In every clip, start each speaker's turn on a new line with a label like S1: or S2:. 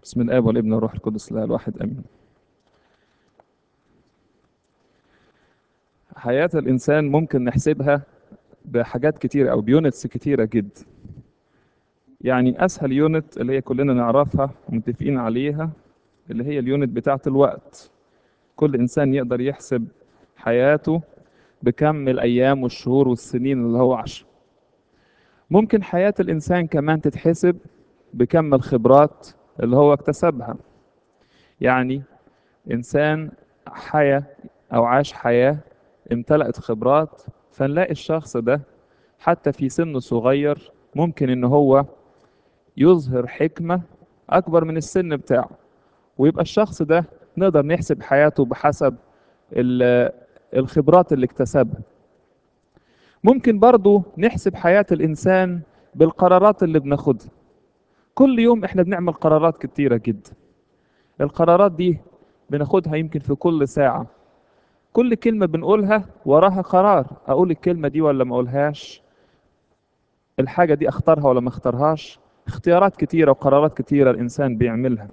S1: بسم الآب والابن والروح القدس لا الواحد آمين حياة الإنسان ممكن نحسبها بحاجات كتيرة أو بيونتس كتيرة جدا يعني أسهل يونت اللي هي كلنا نعرفها ومتفقين عليها اللي هي اليونت بتاعة الوقت كل إنسان يقدر يحسب حياته بكم الأيام والشهور والسنين اللي هو عاشها ممكن حياة الإنسان كمان تتحسب بكم الخبرات اللي هو اكتسبها يعني إنسان حياة أو عاش حياة امتلأت خبرات فنلاقي الشخص ده حتى في سن صغير ممكن إن هو يظهر حكمة أكبر من السن بتاعه ويبقى الشخص ده نقدر نحسب حياته بحسب ال- الخبرات اللي اكتسبها ممكن برضو نحسب حياة الإنسان بالقرارات اللي بناخدها كل يوم احنا بنعمل قرارات كتيرة جدا القرارات دي بناخدها يمكن في كل ساعة كل كلمة بنقولها وراها قرار أقول الكلمة دي ولا ما أقولهاش الحاجة دي أختارها ولا ما أختارهاش اختيارات كتيرة وقرارات كتيرة الإنسان بيعملها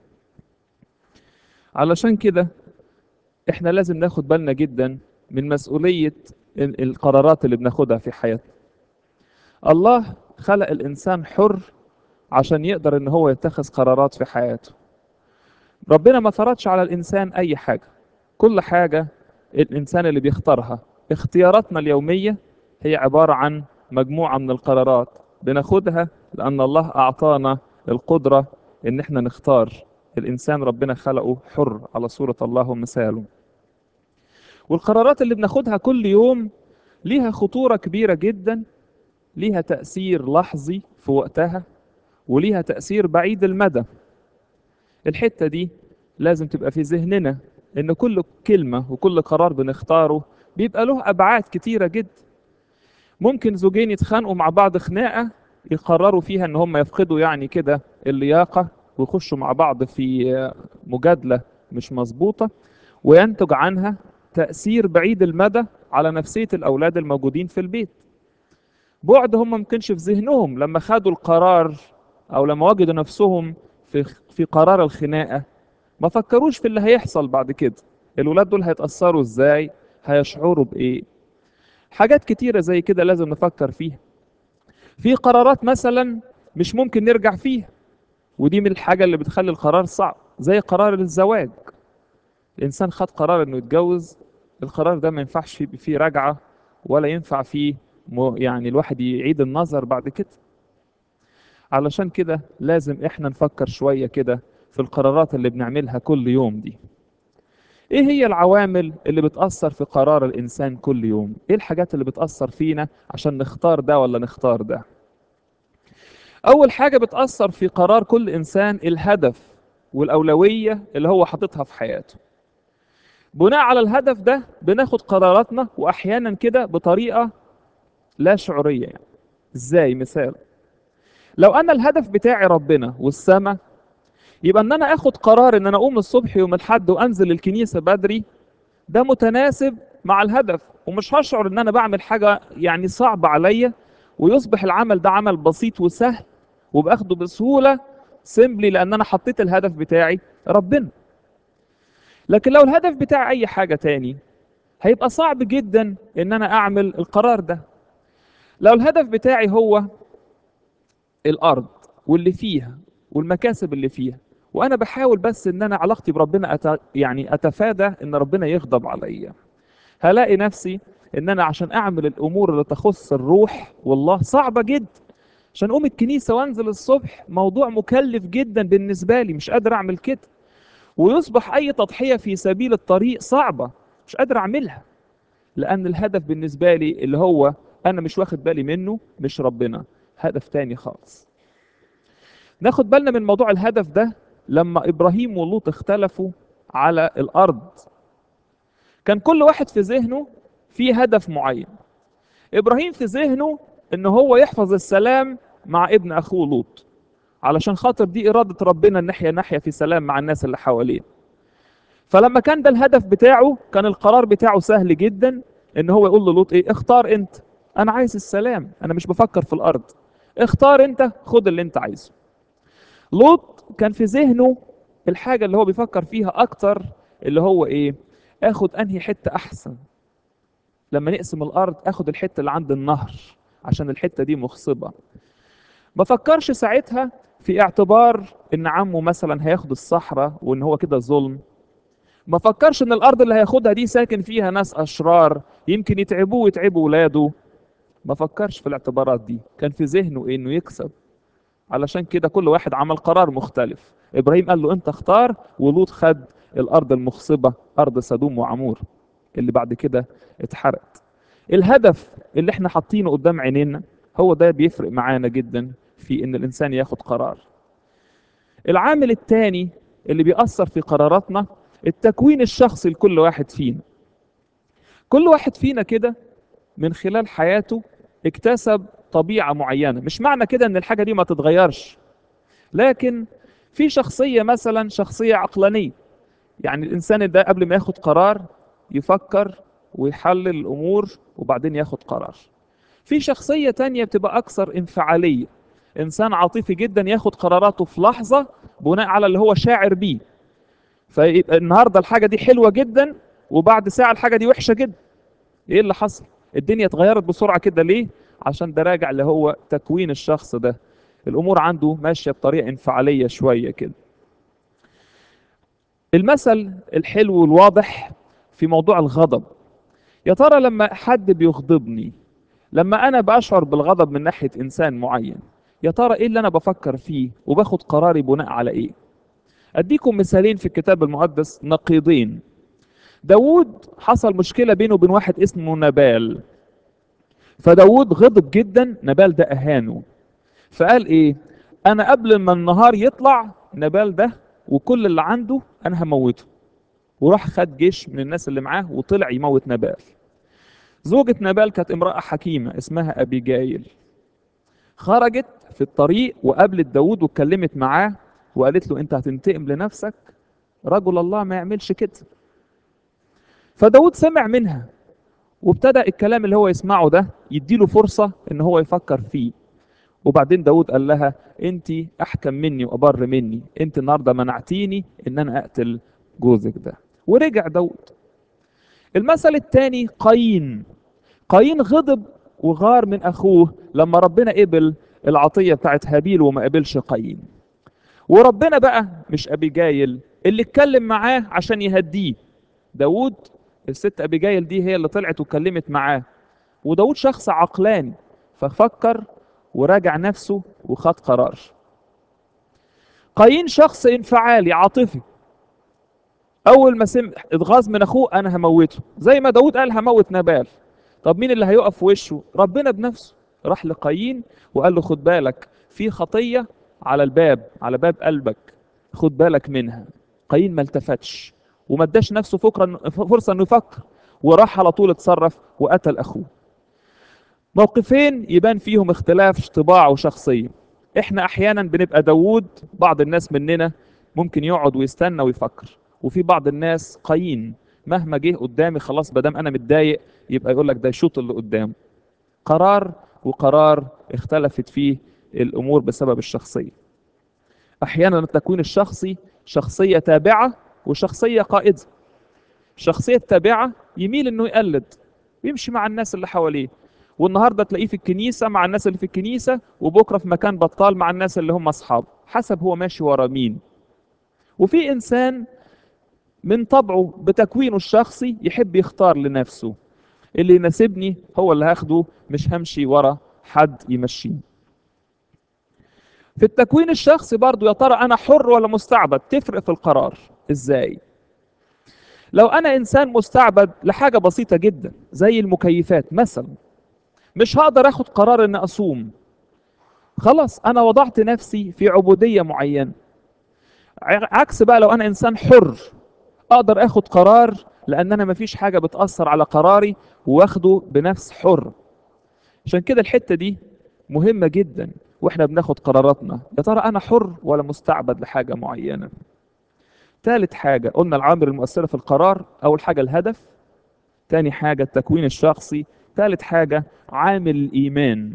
S1: علشان كده احنا لازم ناخد بالنا جدا من مسؤولية ال- القرارات اللي بناخدها في حياتنا الله خلق الإنسان حر عشان يقدر ان هو يتخذ قرارات في حياته ربنا ما فرضش على الانسان اي حاجه كل حاجه الانسان اللي بيختارها اختياراتنا اليوميه هي عباره عن مجموعه من القرارات بناخدها لان الله اعطانا القدره ان احنا نختار الانسان ربنا خلقه حر على صوره الله ومثاله والقرارات اللي بناخدها كل يوم ليها خطوره كبيره جدا ليها تاثير لحظي في وقتها وليها تأثير بعيد المدى الحتة دي لازم تبقى في ذهننا إن كل كلمة وكل قرار بنختاره بيبقى له أبعاد كتيرة جدا ممكن زوجين يتخانقوا مع بعض خناقة يقرروا فيها إن هم يفقدوا يعني كده اللياقة ويخشوا مع بعض في مجادلة مش مظبوطة وينتج عنها تأثير بعيد المدى على نفسية الأولاد الموجودين في البيت بعد هم ما كانش في ذهنهم لما خدوا القرار او لما وجدوا نفسهم في في قرار الخناقه ما فكروش في اللي هيحصل بعد كده الولاد دول هيتاثروا ازاي هيشعروا بايه حاجات كتيره زي كده لازم نفكر فيها في قرارات مثلا مش ممكن نرجع فيها ودي من الحاجه اللي بتخلي القرار صعب زي قرار الزواج الانسان خد قرار انه يتجوز القرار ده ما ينفعش فيه فيه رجعه ولا ينفع فيه م- يعني الواحد يعيد النظر بعد كده علشان كده لازم احنا نفكر شوية كده في القرارات اللي بنعملها كل يوم دي ايه هي العوامل اللي بتأثر في قرار الانسان كل يوم ايه الحاجات اللي بتأثر فينا عشان نختار ده ولا نختار ده اول حاجة بتأثر في قرار كل انسان الهدف والأولوية اللي هو حاططها في حياته بناء على الهدف ده بناخد قراراتنا واحيانا كده بطريقة لا شعورية يعني ازاي مثال لو انا الهدف بتاعي ربنا والسماء يبقى ان انا اخد قرار ان انا اقوم الصبح يوم الاحد وانزل الكنيسه بدري ده متناسب مع الهدف ومش هشعر ان انا بعمل حاجه يعني صعبه عليا ويصبح العمل ده عمل بسيط وسهل وباخده بسهوله سيمبلي لان انا حطيت الهدف بتاعي ربنا لكن لو الهدف بتاعي اي حاجه تاني هيبقى صعب جدا ان انا اعمل القرار ده لو الهدف بتاعي هو الارض واللي فيها والمكاسب اللي فيها وانا بحاول بس ان انا علاقتي بربنا أت... يعني اتفادى ان ربنا يغضب عليا هلاقي نفسي ان انا عشان اعمل الامور اللي تخص الروح والله صعبه جدا عشان اقوم الكنيسه وانزل الصبح موضوع مكلف جدا بالنسبه لي مش قادر اعمل كده ويصبح اي تضحيه في سبيل الطريق صعبه مش قادر اعملها لان الهدف بالنسبه لي اللي هو انا مش واخد بالي منه مش ربنا هدف تاني خالص ناخد بالنا من موضوع الهدف ده لما ابراهيم ولوط اختلفوا على الارض كان كل واحد في ذهنه في هدف معين ابراهيم في ذهنه ان هو يحفظ السلام مع ابن اخوه لوط علشان خاطر دي اراده ربنا ان احيا نحيا في سلام مع الناس اللي حواليه فلما كان ده الهدف بتاعه كان القرار بتاعه سهل جدا ان هو يقول للوط ايه اختار انت انا عايز السلام انا مش بفكر في الارض اختار انت خد اللي انت عايزه لوط كان في ذهنه الحاجة اللي هو بيفكر فيها أكتر اللي هو إيه آخد أنهي حتة أحسن لما نقسم الأرض آخد الحتة اللي عند النهر عشان الحتة دي مخصبة ما فكرش ساعتها في اعتبار ان عمه مثلا هياخد الصحراء وان هو كده ظلم ما فكرش ان الارض اللي هياخدها دي ساكن فيها ناس اشرار يمكن يتعبوه ويتعبوا ولاده ما فكرش في الاعتبارات دي كان في ذهنه انه يكسب علشان كده كل واحد عمل قرار مختلف ابراهيم قال له انت اختار ولوط خد الارض المخصبه ارض سدوم وعمور اللي بعد كده اتحرقت الهدف اللي احنا حاطينه قدام عينينا هو ده بيفرق معانا جدا في ان الانسان ياخد قرار العامل الثاني اللي بيأثر في قراراتنا التكوين الشخصي لكل واحد فينا كل واحد فينا كده من خلال حياته اكتسب طبيعة معينة مش معنى كده ان الحاجة دي ما تتغيرش لكن في شخصية مثلا شخصية عقلانية يعني الإنسان ده قبل ما ياخد قرار يفكر ويحلل الأمور وبعدين ياخد قرار في شخصية تانية بتبقى أكثر انفعالية إنسان عاطفي جدا ياخد قراراته في لحظة بناء على اللي هو شاعر بيه فيبقى النهاردة الحاجة دي حلوة جدا وبعد ساعة الحاجة دي وحشة جدا إيه اللي حصل؟ الدنيا اتغيرت بسرعة كده ليه؟ عشان ده راجع اللي هو تكوين الشخص ده الأمور عنده ماشية بطريقة انفعالية شوية كده المثل الحلو والواضح في موضوع الغضب يا ترى لما حد بيغضبني لما انا بشعر بالغضب من ناحيه انسان معين يا ترى ايه اللي انا بفكر فيه وباخد قراري بناء على ايه اديكم مثالين في الكتاب المقدس نقيضين داود حصل مشكله بينه وبين واحد اسمه نبال فداود غضب جدا نبال ده اهانه فقال ايه انا قبل ما النهار يطلع نبال ده وكل اللي عنده انا هموته وراح خد جيش من الناس اللي معاه وطلع يموت نبال زوجة نبال كانت امرأة حكيمة اسمها أبيجايل خرجت في الطريق وقابلت داود واتكلمت معاه وقالت له انت هتنتقم لنفسك رجل الله ما يعملش كده فداود سمع منها وابتدى الكلام اللي هو يسمعه ده يديله فرصة ان هو يفكر فيه وبعدين داود قال لها انت احكم مني وابر مني انت النهارده منعتيني ان انا اقتل جوزك ده ورجع داود المثل الثاني قايين قايين غضب وغار من اخوه لما ربنا قبل العطيه بتاعت هابيل وما قبلش قايين وربنا بقى مش ابيجايل اللي اتكلم معاه عشان يهديه داود الست ابيجايل دي هي اللي طلعت واتكلمت معاه وداود شخص عقلاني ففكر وراجع نفسه وخد قرار قايين شخص انفعالي عاطفي اول ما سمع اتغاظ من اخوه انا هموته زي ما داود قال هموت نبال طب مين اللي هيقف في وشه ربنا بنفسه راح لقايين وقال له خد بالك في خطيه على الباب على باب قلبك خد بالك منها قايين ما التفتش وما اداش نفسه فكرة فرصه انه يفكر وراح على طول اتصرف وقتل اخوه موقفين يبان فيهم اختلاف طباع وشخصيه احنا احيانا بنبقى داوود بعض الناس مننا ممكن يقعد ويستنى ويفكر وفي بعض الناس قايين مهما جه قدامي خلاص بدام انا متضايق يبقى يقول لك ده شوط اللي قدام قرار وقرار اختلفت فيه الامور بسبب الشخصيه احيانا التكوين الشخصي شخصيه تابعه وشخصيه قائده الشخصيه التابعه يميل انه يقلد ويمشي مع الناس اللي حواليه والنهارده تلاقيه في الكنيسه مع الناس اللي في الكنيسه وبكره في مكان بطال مع الناس اللي هم اصحابه حسب هو ماشي ورا مين وفي انسان من طبعه بتكوينه الشخصي يحب يختار لنفسه اللي يناسبني هو اللي هاخده مش همشي ورا حد يمشيني في التكوين الشخصي برضو يا ترى انا حر ولا مستعبد تفرق في القرار ازاي لو انا انسان مستعبد لحاجه بسيطه جدا زي المكيفات مثلا مش هقدر اخد قرار ان اصوم خلاص انا وضعت نفسي في عبوديه معينه عكس بقى لو انا انسان حر اقدر اخد قرار لان انا مفيش حاجه بتاثر على قراري واخده بنفس حر عشان كده الحته دي مهمه جدا واحنا بناخد قراراتنا يا ترى انا حر ولا مستعبد لحاجه معينه ثالث حاجه قلنا العوامل المؤثره في القرار اول حاجه الهدف تاني حاجه التكوين الشخصي ثالث حاجه عامل الايمان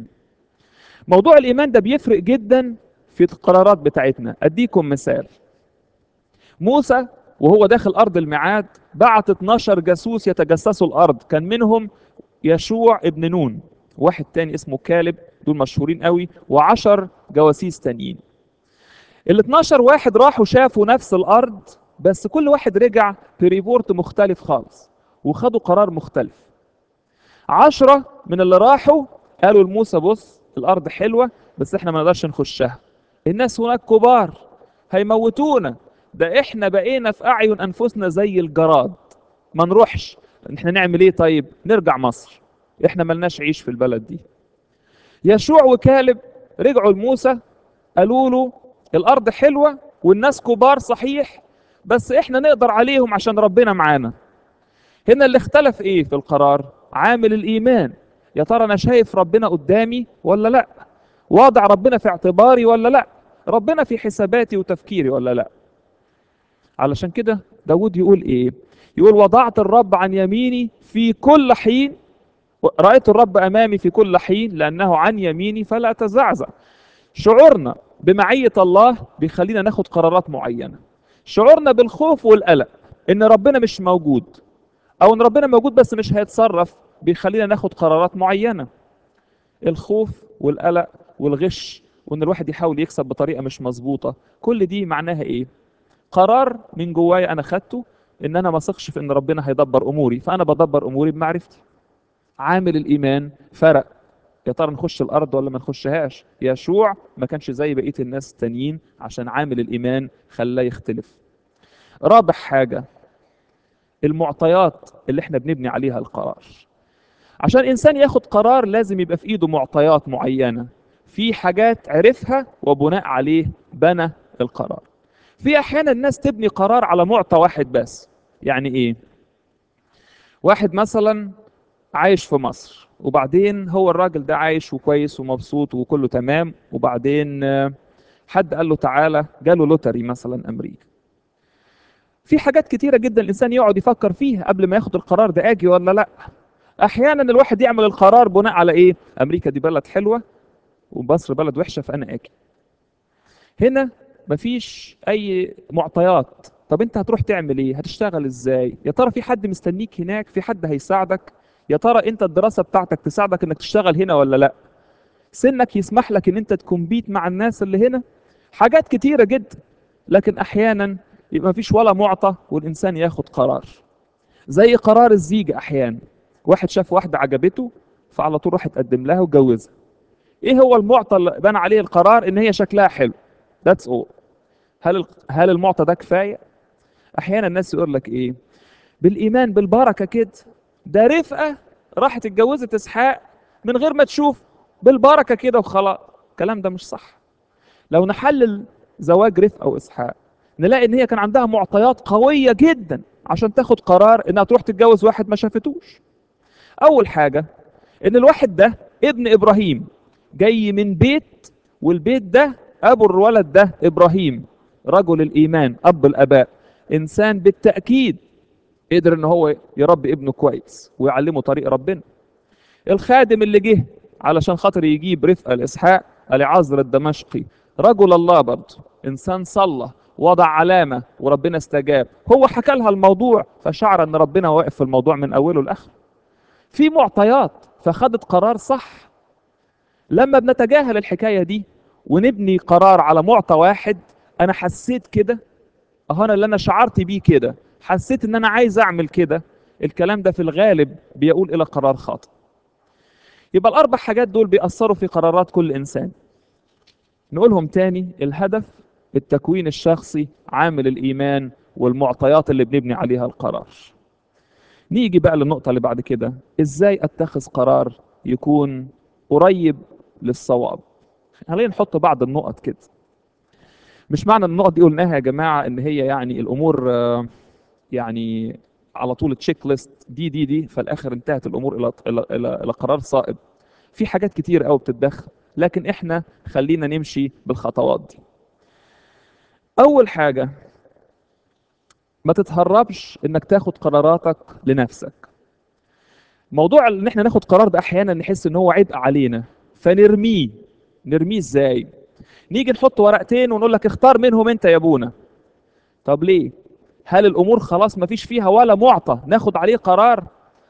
S1: موضوع الايمان ده بيفرق جدا في القرارات بتاعتنا اديكم مثال موسى وهو داخل ارض الميعاد بعت 12 جاسوس يتجسسوا الارض كان منهم يشوع ابن نون واحد تاني اسمه كالب دول مشهورين قوي وعشر جواسيس تانيين ال 12 واحد راحوا شافوا نفس الارض بس كل واحد رجع بريبورت مختلف خالص وخدوا قرار مختلف عشرة من اللي راحوا قالوا لموسى بص الارض حلوه بس احنا ما نقدرش نخشها الناس هناك كبار هيموتونا ده احنا بقينا في اعين انفسنا زي الجراد ما نروحش احنا نعمل ايه طيب نرجع مصر احنا ملناش عيش في البلد دي يشوع وكالب رجعوا لموسى قالوا له الارض حلوه والناس كبار صحيح بس احنا نقدر عليهم عشان ربنا معانا هنا اللي اختلف ايه في القرار عامل الايمان يا ترى انا شايف ربنا قدامي ولا لا واضع ربنا في اعتباري ولا لا ربنا في حساباتي وتفكيري ولا لا علشان كده داود يقول ايه يقول وضعت الرب عن يميني في كل حين رأيت الرب أمامي في كل حين لأنه عن يميني فلا أتزعزع شعورنا بمعية الله بيخلينا ناخد قرارات معينة شعورنا بالخوف والقلق إن ربنا مش موجود أو إن ربنا موجود بس مش هيتصرف بيخلينا ناخد قرارات معينة الخوف والقلق والغش وإن الواحد يحاول يكسب بطريقة مش مظبوطة كل دي معناها إيه قرار من جوايا أنا خدته إن أنا ما اثقش في إن ربنا هيدبر أموري فأنا بدبر أموري بمعرفتي عامل الايمان فرق يا ترى نخش الارض ولا ما نخشهاش يشوع ما كانش زي بقيه الناس التانيين عشان عامل الايمان خلاه يختلف رابع حاجه المعطيات اللي احنا بنبني عليها القرار عشان انسان ياخد قرار لازم يبقى في ايده معطيات معينه في حاجات عرفها وبناء عليه بنى القرار في احيانا الناس تبني قرار على معطى واحد بس يعني ايه واحد مثلا عايش في مصر وبعدين هو الراجل ده عايش وكويس ومبسوط وكله تمام وبعدين حد قال له تعالى جاله لوتري مثلا امريكا في حاجات كتيرة جدا الإنسان يقعد يفكر فيها قبل ما ياخد القرار ده أجي ولا لأ أحيانا الواحد يعمل القرار بناء على إيه أمريكا دي بلد حلوة ومصر بلد وحشة فأنا أجي هنا مفيش أي معطيات طب أنت هتروح تعمل إيه هتشتغل إزاي يا ترى في حد مستنيك هناك في حد هيساعدك يا ترى انت الدراسه بتاعتك تساعدك انك تشتغل هنا ولا لا سنك يسمح لك ان انت تكمبيت مع الناس اللي هنا حاجات كتيره جدا لكن احيانا يبقى مفيش ولا معطى والانسان ياخد قرار زي قرار الزيجه احيانا واحد شاف واحده عجبته فعلى طول راح اتقدم لها وجوزها ايه هو المعطى اللي بنى عليه القرار ان هي شكلها حلو ذاتس اول هل هل المعطى ده كفايه احيانا الناس يقول لك ايه بالايمان بالبركه كده ده رفقه راحت اتجوزت اسحاق من غير ما تشوف بالبركه كده وخلاص الكلام ده مش صح لو نحلل زواج رفقه واسحاق نلاقي ان هي كان عندها معطيات قويه جدا عشان تاخد قرار انها تروح تتجوز واحد ما شافتوش اول حاجه ان الواحد ده ابن ابراهيم جاي من بيت والبيت ده ابو الولد ده ابراهيم رجل الايمان اب الاباء انسان بالتاكيد قدر ان هو يربي ابنه كويس ويعلمه طريق ربنا الخادم اللي جه علشان خاطر يجيب رفقه لاسحاق العازر الدمشقي رجل الله برضه انسان صلى وضع علامه وربنا استجاب هو حكى لها الموضوع فشعر ان ربنا واقف في الموضوع من اوله لاخره في معطيات فخدت قرار صح لما بنتجاهل الحكايه دي ونبني قرار على معطى واحد انا حسيت كده اهو انا اللي انا شعرت بيه كده حسيت ان انا عايز اعمل كده الكلام ده في الغالب بيقول الى قرار خاطئ يبقى الاربع حاجات دول بيأثروا في قرارات كل انسان نقولهم تاني الهدف التكوين الشخصي عامل الايمان والمعطيات اللي بنبني عليها القرار نيجي بقى للنقطة اللي بعد كده ازاي اتخذ قرار يكون قريب للصواب خلينا نحط بعض النقط كده مش معنى النقط دي قلناها يا جماعة ان هي يعني الامور يعني على طول تشيك ليست دي دي دي فالاخر انتهت الامور الى الى الى, إلى قرار صائب في حاجات كتير قوي بتتدخل لكن احنا خلينا نمشي بالخطوات دي اول حاجه ما تتهربش انك تاخد قراراتك لنفسك موضوع ان احنا ناخد قرار ده احيانا نحس ان هو عبء علينا فنرميه نرميه ازاي نيجي نحط ورقتين ونقول لك اختار منهم انت يا ابونا طب ليه هل الامور خلاص ما فيش فيها ولا معطى ناخد عليه قرار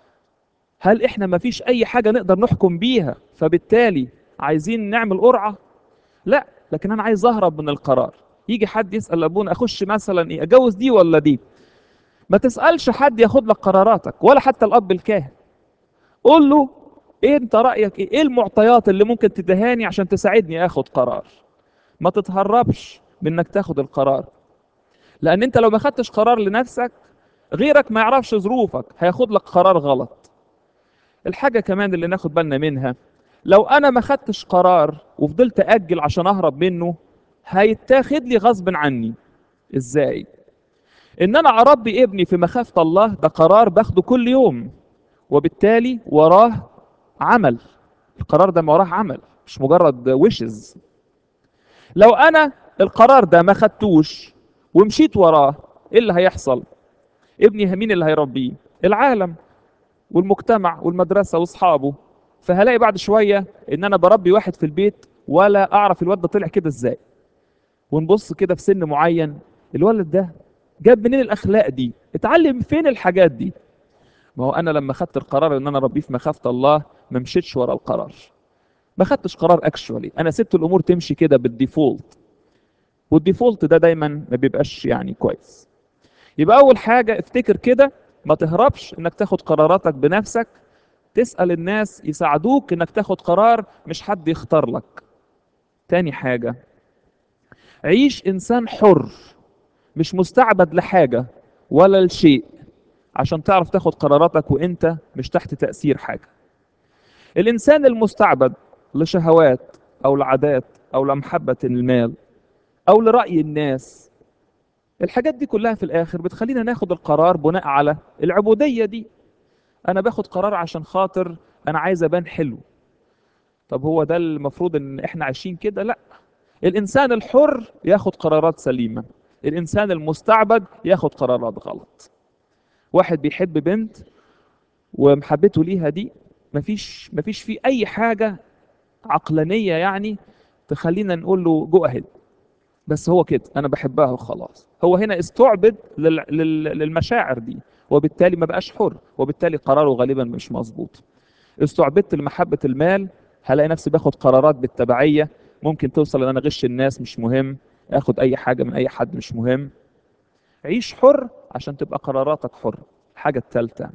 S1: هل احنا ما فيش اي حاجه نقدر نحكم بيها فبالتالي عايزين نعمل قرعه لا لكن انا عايز اهرب من القرار يجي حد يسال ابونا اخش مثلا ايه اتجوز دي ولا دي ما تسالش حد ياخد لك قراراتك ولا حتى الاب الكاهن قول له ايه انت رايك ايه ايه المعطيات اللي ممكن تدهاني عشان تساعدني اخد قرار ما تتهربش من انك تاخد القرار لان انت لو ما خدتش قرار لنفسك غيرك ما يعرفش ظروفك هياخد لك قرار غلط الحاجه كمان اللي ناخد بالنا منها لو انا ما خدتش قرار وفضلت اجل عشان اهرب منه هيتاخد لي غصب عني ازاي ان انا اربي ابني في مخافه الله ده قرار باخده كل يوم وبالتالي وراه عمل القرار ده وراه عمل مش مجرد ويشز لو انا القرار ده ما خدتوش ومشيت وراه ايه اللي هيحصل ابني مين اللي هيربيه العالم والمجتمع والمدرسه واصحابه فهلاقي بعد شويه ان انا بربي واحد في البيت ولا اعرف الواد ده طلع كده ازاي ونبص كده في سن معين الولد ده جاب منين الاخلاق دي اتعلم فين الحاجات دي ما هو انا لما خدت القرار ان انا اربيه في مخافه الله ما مشيتش ورا القرار ما خدتش قرار اكشولي انا سبت الامور تمشي كده بالديفولت والديفولت ده دايما ما بيبقاش يعني كويس يبقى اول حاجه افتكر كده ما تهربش انك تاخد قراراتك بنفسك تسال الناس يساعدوك انك تاخد قرار مش حد يختار لك تاني حاجه عيش انسان حر مش مستعبد لحاجه ولا لشيء عشان تعرف تاخد قراراتك وانت مش تحت تاثير حاجه الانسان المستعبد لشهوات او لعادات او لمحبه المال او لراي الناس الحاجات دي كلها في الاخر بتخلينا ناخد القرار بناء على العبوديه دي انا باخد قرار عشان خاطر انا عايز ابان حلو طب هو ده المفروض ان احنا عايشين كده لا الانسان الحر ياخد قرارات سليمه الانسان المستعبد ياخد قرارات غلط واحد بيحب بنت ومحبته ليها دي مفيش مفيش فيه اي حاجه عقلانيه يعني تخلينا نقول له جو اهيد بس هو كده انا بحبها وخلاص هو هنا استعبد لل... لل... للمشاعر دي وبالتالي ما بقاش حر وبالتالي قراره غالبا مش مظبوط استعبدت لمحبه المال هلاقي نفسي باخد قرارات بالتبعيه ممكن توصل ان انا اغش الناس مش مهم اخد اي حاجه من اي حد مش مهم عيش حر عشان تبقى قراراتك حر الحاجه الثالثه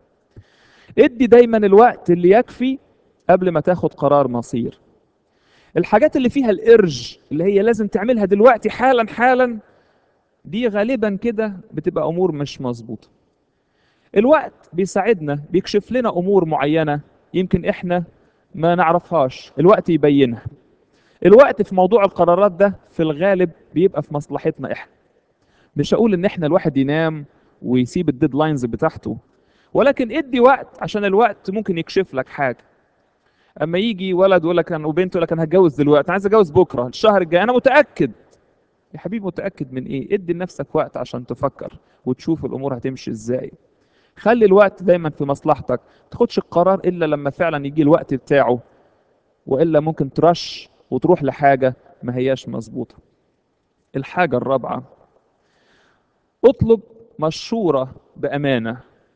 S1: ادي دايما الوقت اللي يكفي قبل ما تاخد قرار مصير الحاجات اللي فيها الارج اللي هي لازم تعملها دلوقتي حالا حالا دي غالبا كده بتبقى امور مش مظبوطه الوقت بيساعدنا بيكشف لنا امور معينه يمكن احنا ما نعرفهاش الوقت يبينها الوقت في موضوع القرارات ده في الغالب بيبقى في مصلحتنا احنا مش هقول ان احنا الواحد ينام ويسيب الديدلاينز بتاعته ولكن ادي وقت عشان الوقت ممكن يكشف لك حاجه اما يجي ولد يقول لك انا وبنت يقول لك انا هتجوز دلوقتي انا عايز اتجوز بكره الشهر الجاي انا متاكد يا حبيبي متاكد من ايه ادي لنفسك وقت عشان تفكر وتشوف الامور هتمشي ازاي خلي الوقت دايما في مصلحتك ما تاخدش القرار الا لما فعلا يجي الوقت بتاعه والا ممكن ترش وتروح لحاجه ما هياش مظبوطه الحاجه الرابعه اطلب مشوره بامانه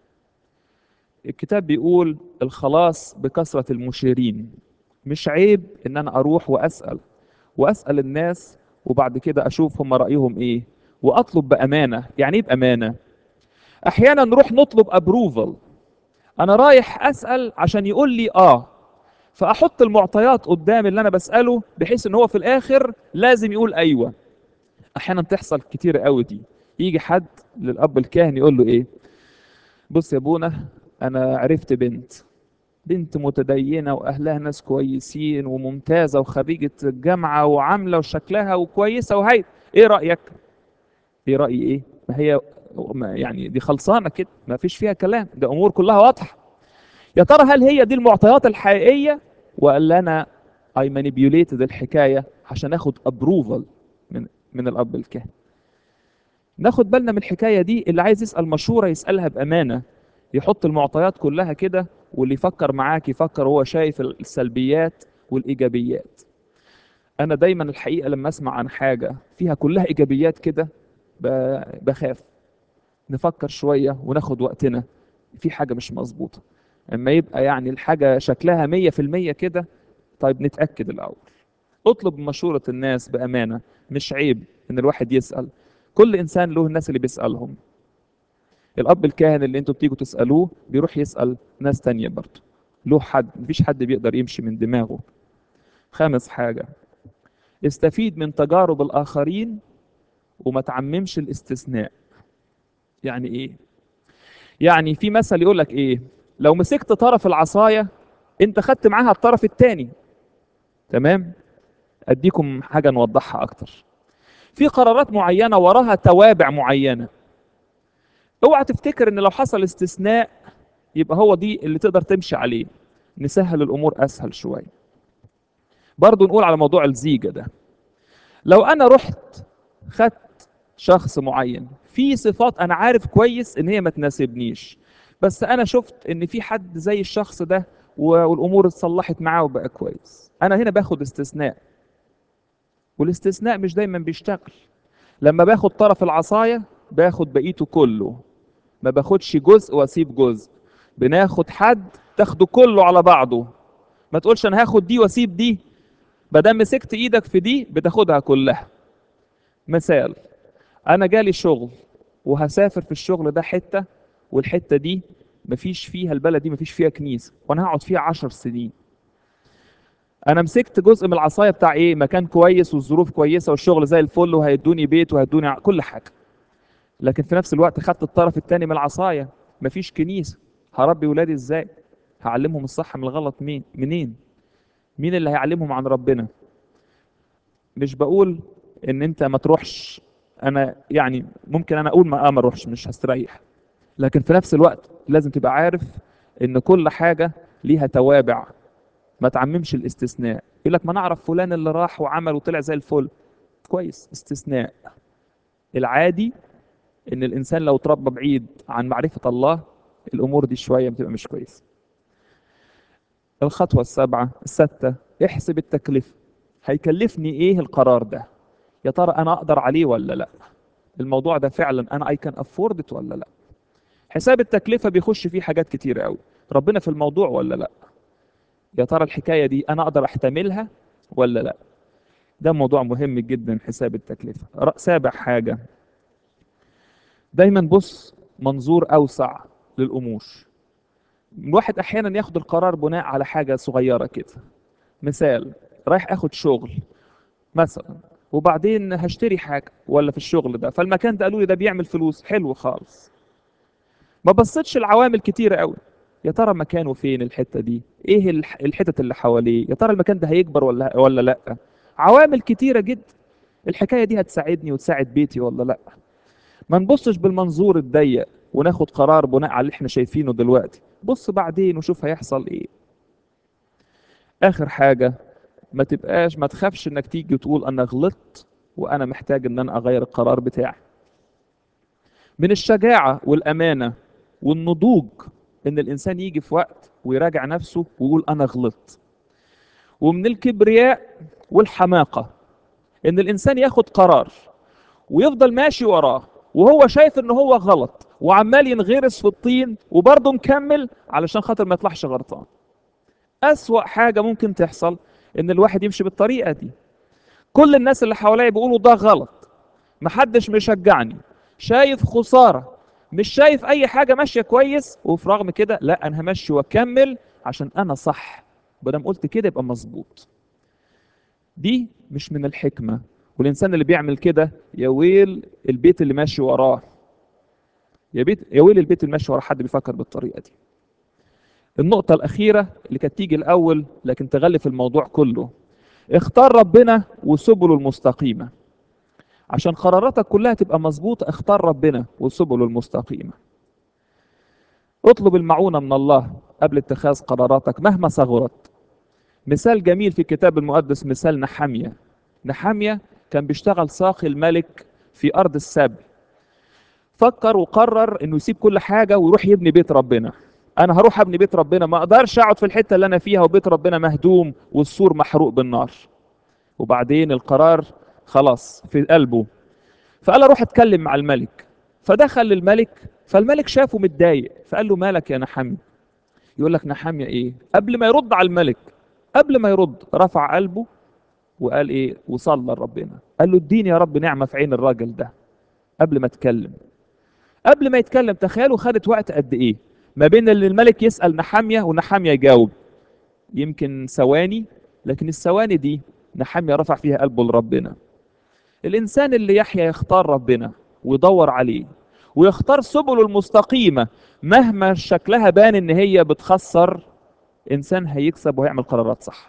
S1: الكتاب بيقول الخلاص بكثرة المشيرين مش عيب ان انا اروح واسأل واسأل الناس وبعد كده اشوف هم رأيهم ايه واطلب بامانة يعني ايه بامانة احيانا نروح نطلب ابروفل انا رايح اسأل عشان يقول لي اه فاحط المعطيات قدام اللي انا بسأله بحيث ان هو في الاخر لازم يقول ايوه احيانا تحصل كتير قوي دي يجي حد للاب الكاهن يقول له ايه بص يا ابونا انا عرفت بنت بنت متدينه واهلها ناس كويسين وممتازه وخريجه الجامعه وعامله وشكلها وكويسه وهي ايه رايك ايه رايي ايه ما هي ما يعني دي خلصانه كده ما فيش فيها كلام ده امور كلها واضحه يا ترى هل هي دي المعطيات الحقيقيه ولا انا اي مانيبيوليتد الحكايه عشان اخد ابروفال من من الاب الكاهن ناخد بالنا من الحكايه دي اللي عايز يسال مشوره يسالها بامانه يحط المعطيات كلها كده واللي يفكر معاك يفكر هو شايف السلبيات والايجابيات انا دايما الحقيقه لما اسمع عن حاجه فيها كلها ايجابيات كده ب- بخاف نفكر شوية وناخد وقتنا في حاجة مش مظبوطة اما يبقى يعني الحاجة شكلها مية في المية كده طيب نتأكد الأول اطلب مشورة الناس بأمانة مش عيب إن الواحد يسأل كل إنسان له الناس اللي بيسألهم الأب الكاهن اللي انتوا بتيجوا تسألوه بيروح يسأل ناس تانية برضه له حد مفيش حد بيقدر يمشي من دماغه خامس حاجة استفيد من تجارب الآخرين وما تعممش الاستثناء يعني ايه يعني في مثل يقول لك ايه لو مسكت طرف العصايه انت خدت معاها الطرف الثاني تمام اديكم حاجه نوضحها اكتر في قرارات معينه وراها توابع معينه اوعى تفتكر ان لو حصل استثناء يبقى هو دي اللي تقدر تمشي عليه نسهل الامور اسهل شويه برضو نقول على موضوع الزيجه ده لو انا رحت خدت شخص معين في صفات انا عارف كويس ان هي ما تناسبنيش بس انا شفت ان في حد زي الشخص ده والامور اتصلحت معاه وبقى كويس انا هنا باخد استثناء والاستثناء مش دايما بيشتغل لما باخد طرف العصايه باخد بقيته كله ما باخدش جزء واسيب جزء بناخد حد تاخده كله على بعضه ما تقولش انا هاخد دي واسيب دي بدل مسكت ايدك في دي بتاخدها كلها مثال انا جالي شغل وهسافر في الشغل ده حته والحته دي مفيش فيها البلد دي مفيش فيها كنيسه وانا هقعد فيها عشر سنين انا مسكت جزء من العصايه بتاع ايه مكان كويس والظروف كويسه والشغل زي الفل وهيدوني بيت وهيدوني ع- كل حاجه لكن في نفس الوقت خدت الطرف الثاني من العصايه مفيش كنيسه هربي ولادي ازاي هعلمهم الصح من الغلط مين منين مين اللي هيعلمهم عن ربنا مش بقول ان انت ما تروحش انا يعني ممكن انا اقول ما آه ما اروحش مش هستريح لكن في نفس الوقت لازم تبقى عارف ان كل حاجه ليها توابع ما تعممش الاستثناء يقول لك ما نعرف فلان اللي راح وعمل وطلع زي الفل كويس استثناء العادي ان الانسان لو اتربى بعيد عن معرفه الله الامور دي شويه بتبقى مش كويسه الخطوه السابعه السادسه احسب التكلفه هيكلفني ايه القرار ده يا ترى انا اقدر عليه ولا لا الموضوع ده فعلا انا اي كان افورد ولا لا حساب التكلفه بيخش فيه حاجات كتير قوي ربنا في الموضوع ولا لا يا ترى الحكايه دي انا اقدر احتملها ولا لا ده موضوع مهم جدا حساب التكلفه ر- سابع حاجه دايما بص منظور اوسع للامور الواحد احيانا ياخد القرار بناء على حاجه صغيره كده مثال رايح اخد شغل مثلا وبعدين هشتري حاجه ولا في الشغل ده فالمكان ده قالوا لي ده بيعمل فلوس حلو خالص ما بصيتش العوامل كتيره قوي يا ترى مكانه فين الحته دي ايه الح- الحتت اللي حواليه يا ترى المكان ده هيكبر ولا ولا لا عوامل كتيره جدا الحكايه دي هتساعدني وتساعد بيتي ولا لا ما نبصش بالمنظور الضيق وناخد قرار بناء على اللي احنا شايفينه دلوقتي بص بعدين وشوف هيحصل ايه اخر حاجه ما تبقاش ما تخافش انك تيجي تقول انا غلطت وانا محتاج ان انا اغير القرار بتاعي من الشجاعه والامانه والنضوج ان الانسان يجي في وقت ويراجع نفسه ويقول انا غلطت ومن الكبرياء والحماقه ان الانسان ياخد قرار ويفضل ماشي وراه وهو شايف ان هو غلط وعمال ينغرس في الطين وبرضه مكمل علشان خاطر ما يطلعش غلطان أسوأ حاجة ممكن تحصل إن الواحد يمشي بالطريقة دي كل الناس اللي حواليا بيقولوا ده غلط محدش مشجعني شايف خسارة مش شايف أي حاجة ماشية كويس وفي رغم كده لا أنا همشي وأكمل عشان أنا صح بدل قلت كده يبقى مظبوط دي مش من الحكمة والإنسان اللي بيعمل كده يا ويل البيت اللي ماشي وراه يا بيت يا ويل البيت اللي ماشي وراه حد بيفكر بالطريقة دي النقطة الأخيرة اللي كانت تيجي الأول لكن تغلف الموضوع كله اختار ربنا وسبله المستقيمة عشان قراراتك كلها تبقى مظبوطة اختار ربنا وسبله المستقيمة اطلب المعونة من الله قبل اتخاذ قراراتك مهما صغرت مثال جميل في الكتاب المقدس مثال نحامية نحامية كان بيشتغل ساقي الملك في أرض السبي فكر وقرر انه يسيب كل حاجة ويروح يبني بيت ربنا انا هروح ابني بيت ربنا ما اقدرش اقعد في الحته اللي انا فيها وبيت ربنا مهدوم والسور محروق بالنار وبعدين القرار خلاص في قلبه فقال اروح اتكلم مع الملك فدخل للملك فالملك شافه متضايق فقال له مالك يا نحمي يقول لك نحمية ايه قبل ما يرد على الملك قبل ما يرد رفع قلبه وقال ايه وصلى لربنا قال له اديني يا رب نعمة في عين الراجل ده قبل ما اتكلم قبل ما يتكلم تخيلوا خدت وقت قد ايه ما بين اللي الملك يسأل نحامية ونحامية يجاوب يمكن ثواني لكن الثواني دي نحامية رفع فيها قلبه لربنا الإنسان اللي يحيا يختار ربنا ويدور عليه ويختار سبله المستقيمة مهما شكلها بان ان هي بتخسر انسان هيكسب وهيعمل قرارات صح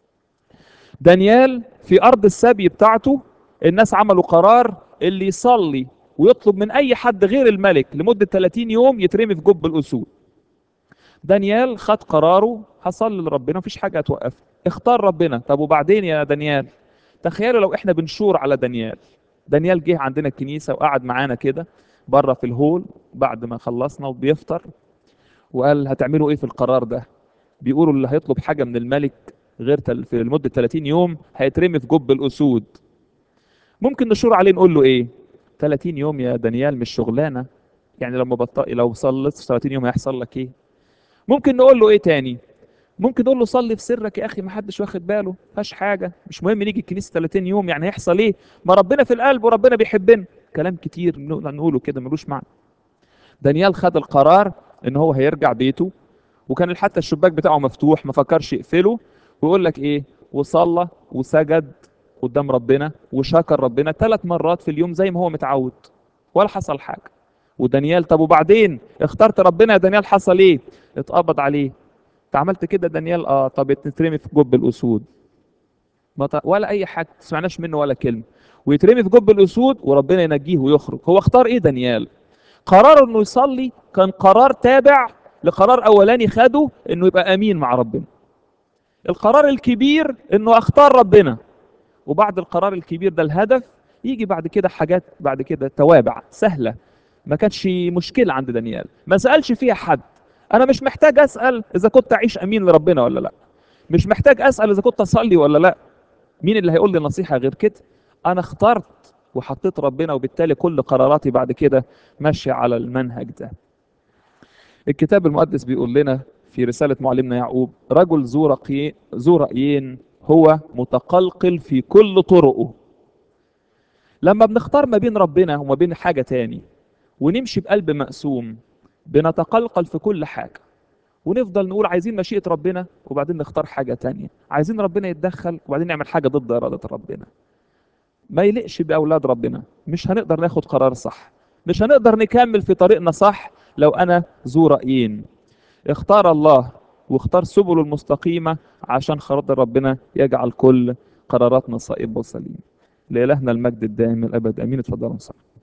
S1: دانيال في ارض السبي بتاعته الناس عملوا قرار اللي يصلي ويطلب من اي حد غير الملك لمدة 30 يوم يترمي في جب الاسود دانيال خد قراره هصلي لربنا مفيش حاجة هتوقف اختار ربنا طب وبعدين يا دانيال تخيلوا لو احنا بنشور على دانيال دانيال جه عندنا الكنيسة وقعد معانا كده بره في الهول بعد ما خلصنا وبيفطر وقال هتعملوا ايه في القرار ده بيقولوا اللي هيطلب حاجة من الملك غير تل... في لمدة 30 يوم هيترمي في جب الأسود ممكن نشور عليه نقول له ايه 30 يوم يا دانيال مش شغلانة يعني لما بط... لو صليت في 30 يوم هيحصل لك ايه ممكن نقول له ايه تاني ممكن نقول له صلي في سرك يا اخي ما حدش واخد باله فاش حاجة مش مهم نيجي الكنيسة 30 يوم يعني هيحصل ايه ما ربنا في القلب وربنا بيحبنا كلام كتير نقوله كده ملوش معنى دانيال خد القرار ان هو هيرجع بيته وكان حتى الشباك بتاعه مفتوح ما فكرش يقفله ويقول لك ايه وصلى وسجد قدام ربنا وشكر ربنا ثلاث مرات في اليوم زي ما هو متعود ولا حصل حاجه ودانيال طب وبعدين اخترت ربنا يا دانيال حصل ايه اتقبض عليه انت عملت كده دانيال اه طب اترمي في جب الاسود ما ط... ولا اي حاجه ما سمعناش منه ولا كلمه ويترمي في جب الاسود وربنا ينجيه ويخرج هو اختار ايه دانيال قرار انه يصلي كان قرار تابع لقرار اولاني خده انه يبقى امين مع ربنا القرار الكبير انه اختار ربنا وبعد القرار الكبير ده الهدف يجي بعد كده حاجات بعد كده توابع سهله ما كانتش مشكله عند دانيال ما سالش فيها حد انا مش محتاج اسال اذا كنت اعيش امين لربنا ولا لا مش محتاج اسال اذا كنت اصلي ولا لا مين اللي هيقول لي نصيحه غير كده انا اخترت وحطيت ربنا وبالتالي كل قراراتي بعد كده ماشيه على المنهج ده الكتاب المقدس بيقول لنا في رسالة معلمنا يعقوب رجل ذو رقي... ذو رأيين هو متقلقل في كل طرقه لما بنختار ما بين ربنا وما بين حاجة تاني ونمشي بقلب مقسوم بنتقلقل في كل حاجة ونفضل نقول عايزين مشيئة ربنا وبعدين نختار حاجة تانية عايزين ربنا يتدخل وبعدين نعمل حاجة ضد إرادة ربنا ما يلقش بأولاد ربنا مش هنقدر ناخد قرار صح مش هنقدر نكمل في طريقنا صح لو أنا ذو رأيين اختار الله واختار سبله المستقيمة عشان خاطر ربنا يجعل كل قراراتنا صائبة وسليمة لإلهنا المجد الدائم الأبد أمين اتفضلوا نصلي